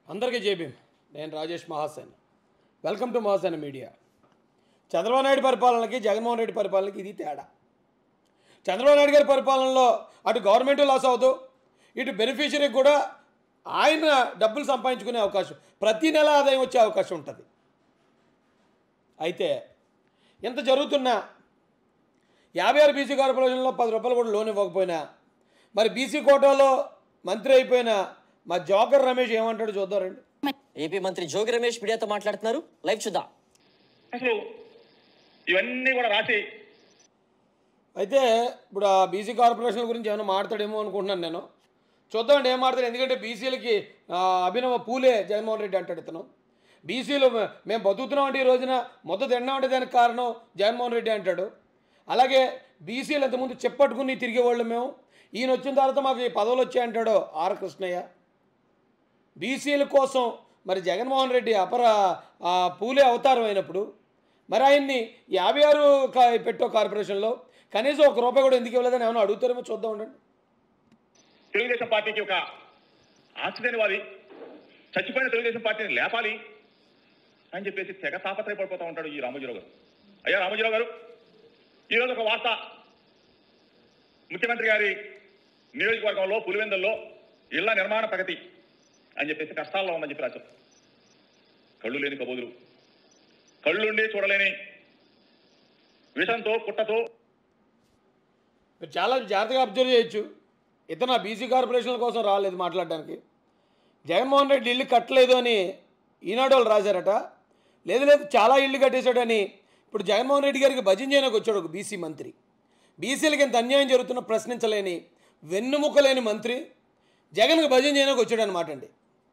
అందరికీ జేబీ నేను Rajesh Mahasen welcome to Mahasena media Chandrababu Naidu పరిపాలనకి జగన్మోహన్ రెడ్డి పరిపాలనకి ఇది తేడా చంద్రబాబు నాయుడు గారి పరిపాలనలో అటు గవర్నమెంట్ లాస్ అవ్వదు ఇటు బెనిఫిషరీకి కూడా ఆయన డబ్బులు సంపాదించుకునే అవకాశం ప్రతి నెల ఆదాయం వచ్చే అవకాశం ఉంటుంది అయితే ఇంత జరుగుతున్నా యాభై ఆరు బీసీ కార్పొరేషన్లో పది రూపాయలు కూడా లోన్ ఇవ్వకపోయినా మరి బీసీ కోటాలో మంత్రి అయిపోయిన మా జోకర్ రమేష్ ఏమంటాడు చూద్దారండి ఏపీ మంత్రి జోగి రమేష్ మీడియాతో మాట్లాడుతున్నారు లైవ్ చూద్దాం అసలు ఇవన్నీ కూడా రాసి అయితే ఇప్పుడు ఆ బీసీ కార్పొరేషన్ గురించి ఏమైనా మాట్లాడేమో అనుకుంటున్నాను నేను చూద్దామండి ఏం మాట్లాడు ఎందుకంటే బీసీలకి ఆ, అభినవ పూలే జగన్మోహన్ రెడ్డి అంటాడు ఇతను బీసీలు మే- మేము బతుకుతున్నాం అంటే ఈ రోజున మొద్ద తిన్నామంటే దానికి కారణం జగన్మోహన్ రెడ్డి అంటాడు అలాగే బీసీలు ఇంతకుముందు చెప్పట్టుకుని తిరిగేవాళ్ళు మేము ఈయన వచ్చిన తర్వాత మాకు ఈ పదవులు వచ్చాయి అంటాడు ఆర్ కృష్ణయ్య బీసీల కోసం మరి జగన్మోహన్ రెడ్డి అపర ఆ, పూలే అవతారం అయినప్పుడు మరి ఆయన్ని యాభై ఆరు కా- పెట్టో కార్పొరేషన్లో కనీసం ఒక రూపాయి కూడా ఎందుకు ఇవ్వలేదని ఏమైనా అడుగుతారేమో చూద్దాం ఉండండి తెలుగుదేశం పార్టీకి ఒక ఆశ్చర్యవాది చచ్చిపోయిన తెలుగుదేశం పార్టీని లేపాలి అని చెప్పేసి తెగ తాపత్రయపడిపోతూ ఉంటాడు ఈ రామోజీరావు గారు అయ్యా రామోజీరావు గారు ఈరోజు ఒక వార్త ముఖ్యమంత్రి గారి నియోజకవర్గంలో పులివెందుల్లో ఇళ్ల నిర్మాణ ప్రగతి అని చెప్పేసి కష్టాల్లో ఉందని చెప్పి రాశారు కళ్ళు లేని కబోదులు కళ్ళుండి చూడలేని విషంతో కుట్టతో మీరు చాలా జాగ్రత్తగా అబ్జర్వ్ చేయొచ్చు ఇతను ఆ బీసీ కార్పొరేషన్ల కోసం రాలేదు మాట్లాడడానికి జగన్మోహన్ రెడ్డి ఇల్లు కట్టలేదు అని ఈనాడు వాళ్ళు రాశారట లేదు లేదు చాలా ఇల్లు కట్టేశాడని ఇప్పుడు జగన్మోహన్ రెడ్డి గారికి భజన చేయడానికి వచ్చాడు ఒక బీసీ మంత్రి బీసీలకి ఎంత అన్యాయం జరుగుతున్న ప్రశ్నించలేని వెన్నుముక్క లేని మంత్రి జగన్కి భజన చేయడానికి వచ్చాడు అనమాట అండి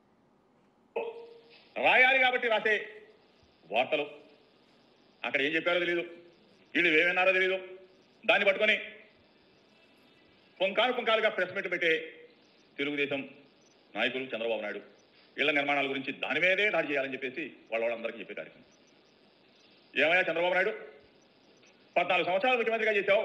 రాయాలి కాబట్టి రాసే వార్తలు అక్కడ ఏం చెప్పారో తెలియదు వీళ్ళు ఏమన్నారో తెలియదు దాన్ని పట్టుకొని పుంకాలు పుంకాలుగా ప్రెస్ మీట్ పెట్టే తెలుగుదేశం నాయకులు చంద్రబాబు నాయుడు ఇళ్ల నిర్మాణాల గురించి దాని మీదే దాడి చేయాలని చెప్పేసి వాళ్ళ వాళ్ళందరికీ చెప్పే కార్యక్రమం ఏమయ్యా చంద్రబాబు నాయుడు పద్నాలుగు సంవత్సరాలు ముఖ్యమంత్రిగా చేశావు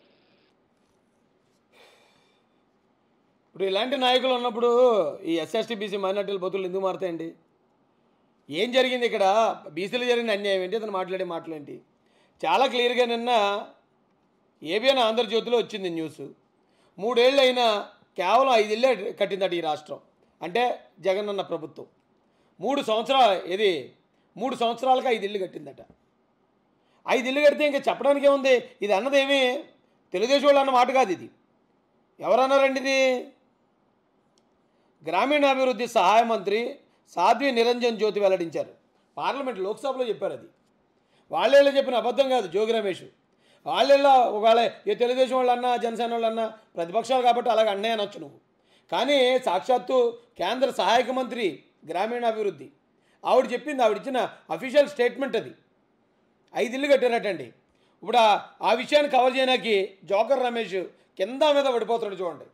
ఇప్పుడు ఇలాంటి నాయకులు ఉన్నప్పుడు ఈ ఎస్ఎస్టీ బీసీ మైనార్టీల బతులు ఎందుకు మారుతాయండి ఏం జరిగింది ఇక్కడ బీసీలు జరిగిన అన్యాయం ఏంటి అతను మాట్లాడే మాటలేంటి చాలా క్లియర్గా నిన్న ఏబిఎన్ ఆంధ్రజ్యోతిలో వచ్చింది న్యూస్ మూడేళ్ళు అయినా కేవలం ఐదేళ్ళే కట్టిందట ఈ రాష్ట్రం అంటే జగన్ అన్న ప్రభుత్వం మూడు సంవత్సరాలు ఇది మూడు సంవత్సరాలకు ఐదు ఇల్లు కట్టిందట ఐదు ఇల్లు కడితే ఇంకా చెప్పడానికి ఏముంది ఇది అన్నదేమీ తెలుగుదేశం వాళ్ళు అన్న మాట కాదు ఇది ఎవరన్నారండి ఇది గ్రామీణాభివృద్ధి సహాయ మంత్రి సాధ్వి నిరంజన్ జ్యోతి వెల్లడించారు పార్లమెంట్ లోక్సభలో చెప్పారు అది వాళ్ళేళ్ళ చెప్పిన అబద్ధం కాదు జోగి రమేష్ వాళ్ళేళ్ళ ఒకవేళ ఏ తెలుగుదేశం వాళ్ళు అన్నా జనసేన వాళ్ళు అన్నా ప్రతిపక్షాలు కాబట్టి అలాగ అన్నే అనొచ్చు నువ్వు కానీ సాక్షాత్తు కేంద్ర సహాయక మంత్రి గ్రామీణాభివృద్ధి ఆవిడ చెప్పింది ఆవిడ ఇచ్చిన అఫీషియల్ స్టేట్మెంట్ అది ఐదు ఇల్లు కట్టారటండి ఇప్పుడు ఆ- ఆ విషయాన్ని కవర్ చేయడానికి జోకర్ రమేష్ కింద మీద పడిపోతాడు చూడండి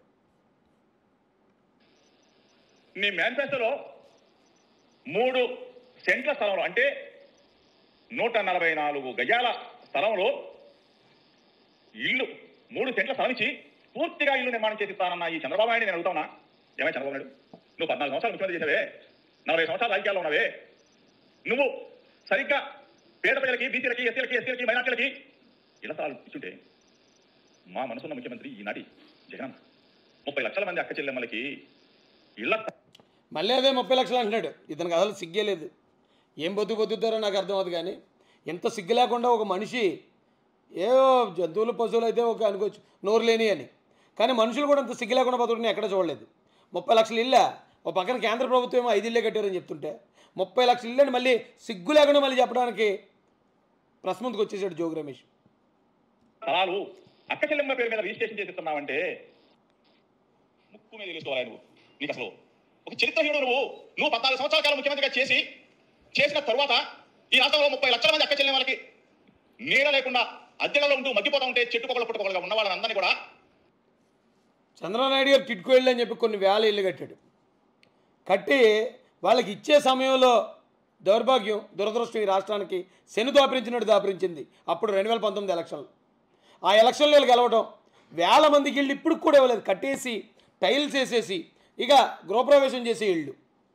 నీ మేనిఫెస్టోలో మూడు సెంట్ల స్థలంలో అంటే నూట నలభై నాలుగు గజాల స్థలంలో ఇల్లు మూడు సెంట్ల స్థలం ఇచ్చి పూర్తిగా ఇల్లు నిర్మాణం చేసిస్తానన్న ఈ చంద్రబాబు నాయుడు నేను అడుగుతానా ఏమై చంద్రబాబు నాయుడు నువ్వు పద్నాలుగు సంవత్సరాలు ముఖ్యమంత్రి చేసావే నలభై సంవత్సరాలు రాజకీయాల్లో ఉన్నావే నువ్వు సరిగ్గా పేద ప్రజలకి బీసీలకి ఎస్సీలకి ఎస్సీలకి మైనార్టీలకి ఇళ్ల స్థలాలు ఇచ్చుంటే మా మనసున్న ముఖ్యమంత్రి ఈనాటి జగన్ ముప్పై లక్షల మంది అక్క చెల్లెమ్మలకి ఇళ్ల మళ్ళీ అదే ముప్పై లక్షలు అంటున్నాడు ఇతనికి అసలు సిగ్గే లేదు ఏం బతుకు బతుకుతారో నాకు అర్థం అవుతుంది కానీ ఎంత సిగ్గు లేకుండా ఒక మనిషి ఏవో జంతువులు పశువులు అయితే ఒక అనుకోవచ్చు నోరు లేని అని కానీ మనుషులు కూడా అంత సిగ్గు లేకుండా బతుకుని ఎక్కడ చూడలేదు ముప్పై లక్షలు ఇల్లా ఓ పక్కన కేంద్ర ప్రభుత్వం ఏమో ఐదు ఇల్లే కట్టారని చెప్తుంటే ముప్పై లక్షలు ఇల్లని మళ్ళీ సిగ్గు లేకుండా మళ్ళీ చెప్పడానికి ప్రశ్న ముందుకు వచ్చేసాడు జోగి రమేష్ స్థలాలు అక్క చెల్లెమ్మ పేరు మీద రిజిస్ట్రేషన్ చేస్తున్నావంటే ముక్కు మీద తెలుసుకోవాలి నువ్వు నీకు అసలు ఒక చరిత్రహీనుడు నువ్వు నువ్వు పద్నాలుగు సంవత్సరాల కాలం ముఖ్యమంత్రిగా చేసి చేసిన తరువాత ఈ రాష్ట్రంలో ముప్పై లక్షల మంది అక్క చెల్లెమ్మలకి నీడ లేకుండా అద్దెలలో ఉంటూ మగ్గిపోతా ఉంటే చెట్టు పొగలు పుట్టుకోగలుగా ఉన్న వాళ్ళందరినీ కూడా చంద్రబాబు నాయుడు గారు కిట్కో ఇల్లు అని చెప్పి కొన్ని వేల ఇల్లు కట్టాడు కట్టి వాళ్ళకి ఇచ్చే సమయంలో దౌర్భాగ్యం దురదృష్టం ఈ రాష్ట్రానికి శని దాపరించినట్టు దాపరించింది అప్పుడు రెండు వేల పంతొమ్మిది ఎలక్షన్లు ఆ ఎలక్షన్లో వీళ్ళు గెలవడం వేల మందికి ఇళ్ళు ఇప్పుడు కూడా ఇవ్వలేదు కట్టేసి టైల్స్ వేసేసి ఇక గృహప్రవేశం చేసే ఇళ్ళు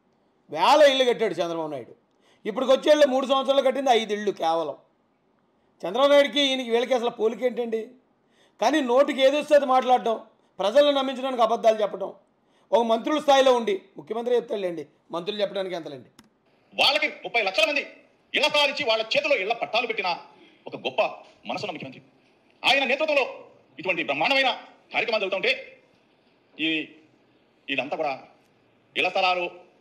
వేల ఇల్లు కట్టాడు చంద్రబాబు నాయుడు ఇప్పటికి వచ్చేళ్ళు మూడు సంవత్సరాలు కట్టింది ఐదు ఇళ్ళు కేవలం చంద్రబాబు నాయుడికి ఈయనకి వీళ్ళకి అసలు పోలిక ఏంటండి కానీ నోటికి ఏది వస్తే అది మాట్లాడడం ప్రజలను నమ్మించడానికి అబద్ధాలు చెప్పడం ఒక మంత్రుల స్థాయిలో ఉండి ముఖ్యమంత్రి చెప్తాడులేండి మంత్రులు చెప్పడానికి ఎంతలేండి వాళ్ళకి ముప్పై లక్షల మంది ఇళ్ల స్థలాలు ఇచ్చి వాళ్ళ చేతిలో ఇళ్ల పట్టాలు పెట్టిన ఒక గొప్ప మనసున్న ముఖ్యమంత్రి ఆయన నేతృత్వంలో ఇటువంటి బ్రహ్మాండమైన కార్యక్రమాలు జరుగుతుంటే ఈ వీళ్ళంతా కూడా ఇళ్ల స్థలాలు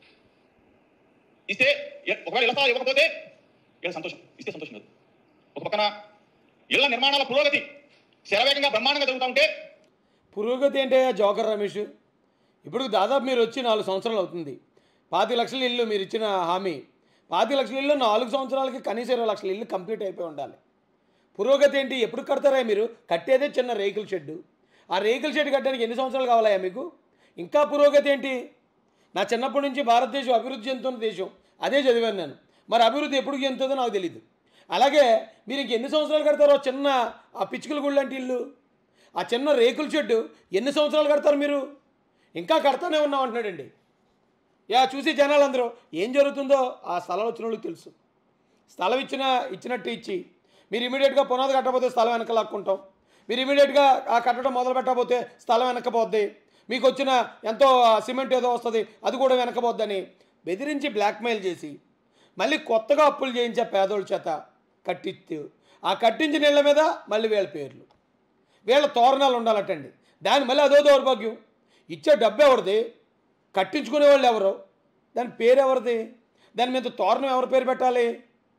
ఇస్తే ఎ- ఒకవేళ ఇళ్ల స్థలాలు ఇవ్వకపోతే వీళ్ళ సంతోషం ఇస్తే సంతోషం లేదు ఒక పక్కన ఇళ్ల నిర్మాణాల పురోగతి శరవేగంగా బ్రహ్మాండంగా జరుగుతూ ఉంటే పురోగతి ఏంటయ్యా జోకర్ రమేష్ ఇప్పుడు దాదాపు మీరు వచ్చి నాలుగు సంవత్సరాలు అవుతుంది పాతి లక్షల ఇల్లు మీరు ఇచ్చిన హామీ పాతి లక్షల ఇల్లు నాలుగు సంవత్సరాలకి కనీసం ఇరవై లక్షల ఇల్లు కంప్లీట్ అయిపోయి ఉండాలి పురోగతి ఏంటి ఎప్పుడు కడతారా మీరు కట్టేదే చిన్న రేకుల షెడ్డు ఆ రేకుల షెడ్ కట్టడానికి ఎన్ని సంవత్సరాలు కావాలయ్యా మీకు ఇంకా పురోగతి ఏంటి నా చిన్నప్పటి నుంచి భారతదేశం అభివృద్ధి చెందుతున్న దేశం అదే చదివాను నేను మరి అభివృద్ధి ఎప్పుడు చెందుతుందో నాకు తెలియదు అలాగే మీరు ఇంక ఎన్ని సంవత్సరాలు కడతారో చిన్న ఆ పిచ్చుకల గుళ్ళు లాంటి ఇల్లు ఆ చిన్న రేకుల షెడ్డు ఎన్ని సంవత్సరాలు కడతారు మీరు ఇంకా కడతానే ఉన్నాం అంటున్నాడండి యా చూసి జనాలందరూ ఏం జరుగుతుందో ఆ స్థలం వచ్చిన వాళ్ళకి తెలుసు స్థలం ఇచ్చిన ఇచ్చినట్టు ఇచ్చి మీరు ఇమీడియట్గా పునాది కట్టకపోతే స్థలం వెనక లాక్కుంటాం మీరు ఇమీడియట్గా ఆ కట్టడం మొదలు పెట్టకపోతే స్థలం వెనకపోద్ది మీకు వచ్చిన ఎంతో ఆ సిమెంట్ ఏదో వస్తుంది అది కూడా వెనకపోద్దని బెదిరించి బ్లాక్మెయిల్ చేసి మళ్ళీ కొత్తగా అప్పులు చేయించే పేదోళ్ళ చేత కట్టిస్తూ ఆ కట్టించిన ఇళ్ళ మీద మళ్ళీ వీళ్ళ పేర్లు వీళ్ళ తోరణాలు ఉండాలటండి దాని మళ్ళీ అదో దౌర్భాగ్యం ఇచ్చే డబ్బు ఎవరిది కట్టించుకునే వాళ్ళు ఎవరు దాని పేరు ఎవరిది దాని మీద తోరణం ఎవరి పేరు పెట్టాలి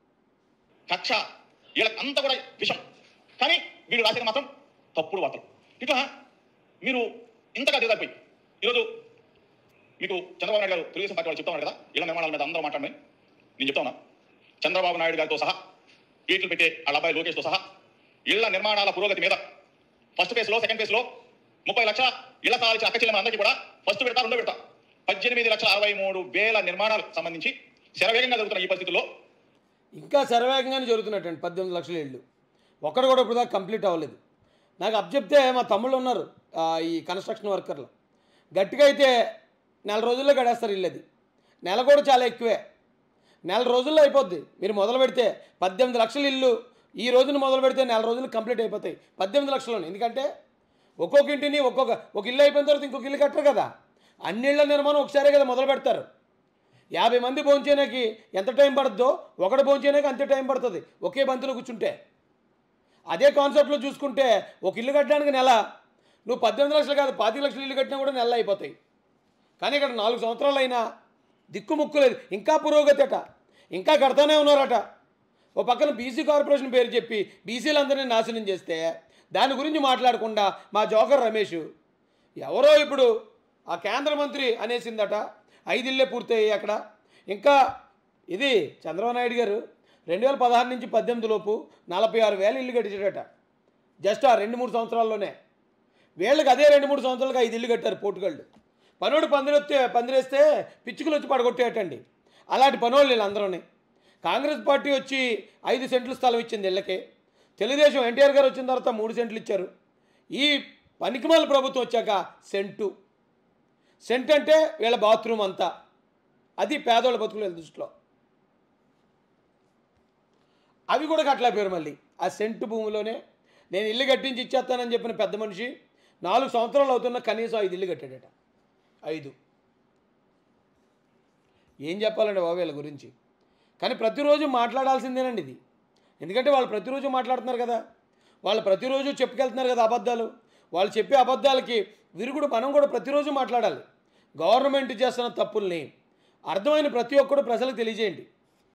కక్ష వీళ్ళకంతా కూడా విషం కానీ వీడు రాసేది మాత్రం తప్పుడు వార్తలు ఇట్లా మీరు ఇంతగా దిగదారిపోయి ఈరోజు మీకు చంద్రబాబు నాయుడు గారు తెలుగుదేశం పార్టీ వాళ్ళు చెప్తా ఉన్నారు కదా ఇళ్ల నిర్మాణాల మీద అందరూ మాట్లాడమని నేను చెప్తా ఉన్నా చంద్రబాబు నాయుడు గారితో సహా ట్వీట్లు పెట్టే వాళ్ళ అబ్బాయి లోకేష్తో సహా ఇళ్ల నిర్మాణాల పురోగతి మీద ఫస్ట్ ఫేజ్లో సెకండ్ ఫేజ్లో ముప్పై లక్షల ఇళ్ల స్థలాలు అక్క చెల్లెమ అందరికీ కూడా ఫస్ట్ పెడతా రెండో పెడతా పద్దెనిమిది లక్షల అరవై మూడు వేల నిర్మాణాలకు సంబంధించి శరవేగంగా జరుగుతున్న ఈ పరిస్థితుల్లో ఇంకా శరవేగంగానే జరుగుతున్నట్టండి పద్దెనిమిది లక్షల ఇళ్ళు ఒక్కడు కూడా ఇప్పుడు దాకా కంప్లీట్ అవ్వలేదు నాకు అప్ చెప్తే మా తమ్ముళ్ళు ఉన్నారు ఆ, ఈ కన్స్ట్రక్షన్ వర్కర్లు గట్టిగా అయితే నెల రోజుల్లో గడేస్తారు ఇల్లు అది నెల కూడా చాలా ఎక్కువే నెల రోజుల్లో అయిపోద్ది మీరు మొదలు పెడితే పద్దెనిమిది లక్షల ఇల్లు ఈ రోజున మొదలు పెడితే నెల రోజులు కంప్లీట్ అయిపోతాయి పద్దెనిమిది లక్షలు ఎందుకంటే ఒక్కొక్క ఇంటిని ఒక్కొక్క ఒక ఇల్లు అయిపోయిన తర్వాత ఇంకొక ఇల్లు కట్టరు కదా అన్ని ఇళ్ల నిర్మాణం ఒకసారే కదా మొదలు పెడతారు యాభై మంది భోంచేయడానికి ఎంత టైం పడుతుందో ఒకటి భోంచేయడానికి అంతే టైం పడుతుంది ఒకే బంతిలో కూర్చుంటే అదే కాన్సెప్ట్లో చూసుకుంటే ఒక ఇల్లు కట్టడానికి నెల నువ్వు పద్దెనిమిది లక్షలు కాదు పాతి లక్షలు ఇల్లు కట్టినా కూడా నెల అయిపోతాయి కానీ ఇక్కడ నాలుగు సంవత్సరాలు అయినా దిక్కుముక్కు లేదు ఇంకా పురోగతి అట ఇంకా కడతానే ఉన్నారట ఓ పక్కన బీసీ కార్పొరేషన్ పేరు చెప్పి బీసీలందరినీ నాశనం చేస్తే దాని గురించి మాట్లాడకుండా మా జోకర్ రమేష్ ఎవరో ఇప్పుడు ఆ కేంద్ర మంత్రి అనేసిందట ఐదిళ్ళే పూర్తయ్యాయి అక్కడ ఇంకా ఇది చంద్రబాబు నాయుడు గారు రెండు వేల పదహారు నుంచి పద్దెనిమిది లోపు నలభై ఆరు వేల ఇల్లు కట్టించాడట జస్ట్ ఆ రెండు మూడు సంవత్సరాల్లోనే వీళ్ళకి అదే రెండు మూడు సంవత్సరాలుగా ఐదు ఇల్లు కట్టారు పోటుగాళ్ళు పనోడు పందిరొత్తే పందిరేస్తే పిచ్చుకలు వచ్చి పడగొట్టేటండి అలాంటి పనోళ్ళు వీళ్ళందరూనే కాంగ్రెస్ పార్టీ వచ్చి ఐదు సెంట్ల స్థలం ఇచ్చింది ఇళ్ళకే తెలుగుదేశం ఎన్టీఆర్ గారు వచ్చిన తర్వాత మూడు సెంట్లు ఇచ్చారు ఈ పనికిమాల ప్రభుత్వం వచ్చాక సెంటు సెంట్ అంటే వీళ్ళ బాత్రూమ్ అంతా అది పేదోళ్ళ బతుకుల దృష్టిలో అవి కూడా కట్టలేకపోయారు మళ్ళీ ఆ సెంటు భూమిలోనే నేను ఇల్లు కట్టించి ఇచ్చేస్తానని చెప్పిన పెద్ద మనిషి నాలుగు సంవత్సరాలు అవుతున్న కనీసం ఐదు ఇల్లు కట్టాడట ఐదు ఏం చెప్పాలండి బాబు వీళ్ళ గురించి కానీ ప్రతిరోజు మాట్లాడాల్సిందేనండి ఇది ఎందుకంటే వాళ్ళు ప్రతిరోజు మాట్లాడుతున్నారు కదా వాళ్ళు ప్రతిరోజు చెప్పుకెళ్తున్నారు కదా అబద్ధాలు వాళ్ళు చెప్పే అబద్ధాలకి విరుగుడు మనం కూడా ప్రతిరోజు మాట్లాడాలి గవర్నమెంట్ చేస్తున్న తప్పుల్ని అర్థమైన ప్రతి ఒక్కరు ప్రజలకు తెలియజేయండి